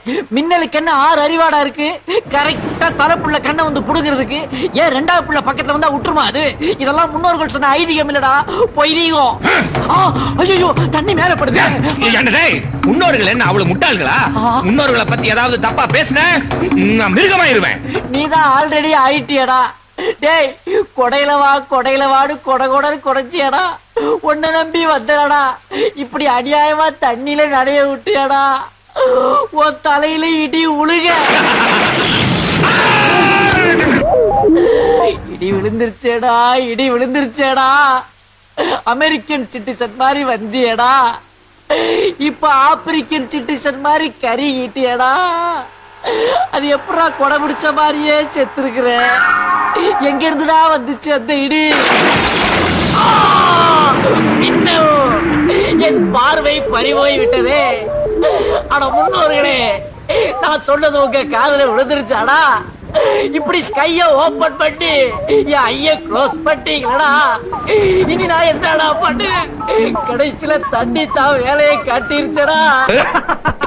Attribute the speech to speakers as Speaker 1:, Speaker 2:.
Speaker 1: மின்னலுக்கு என்ன ஆறு அறிவாடா இருக்கு கரெக்டா தலைப்புள்ள கண்ணை வந்து புடுங்கிறதுக்கு ஏன் ரெண்டாவது புள்ள பக்கத்துல வந்தா விட்டுருமா அது இதெல்லாம் முன்னோர்கள் சொன்ன ஐதீகம் இல்லடா பொய்தீகம் ஐயோ தண்ணி மேல படுது
Speaker 2: என்னடே முன்னோர்கள் என்ன அவ்வளவு முட்டாள்களா
Speaker 1: ஆ.
Speaker 2: முன்னோர்களை பத்தி ஏதாவது தப்பா பேசுன நான் மிருகமாயிருவேன்
Speaker 1: நீதான் ஆல்ரெடி ஆயிட்டியடா டேய் கொடையில வா கொடையில வாடு கொடை கொடன்னு கொடைச்சியடா உன்னை நம்பி வந்தடா இப்படி அநியாயமா தண்ணியில நடைய விட்டியடா உன் தலையில இடி உழுக இடி விழுந்துருச்சேடா இடி விழுந்துருச்சேடா அமெரிக்கன் சிட்டிசன் மாதிரி வந்தியடா இப்ப ஆப்பிரிக்கன் சிட்டிசன் மாதிரி கறி ஈட்டியடா அது எப்படா கொடை பிடிச்ச மாதிரியே செத்துருக்குற எங்க இருந்துடா வந்துச்சு அந்த இடி ஆ! இன்னும் என் பார்வை பறிபோய் விட்டதே அட முன்னோர்களே நான் சொன்னது உங்க காதுல விழுந்துருச்சாடா இப்படி ஸ்கைய ஓபன் பண்ணி என் ஐய க்ளோஸ் பண்ணிட்டீங்களா இனி நான் என்னடா பண்ணுவேன் கடைசியில தண்ணி தான் வேலையை காட்டிருச்சடா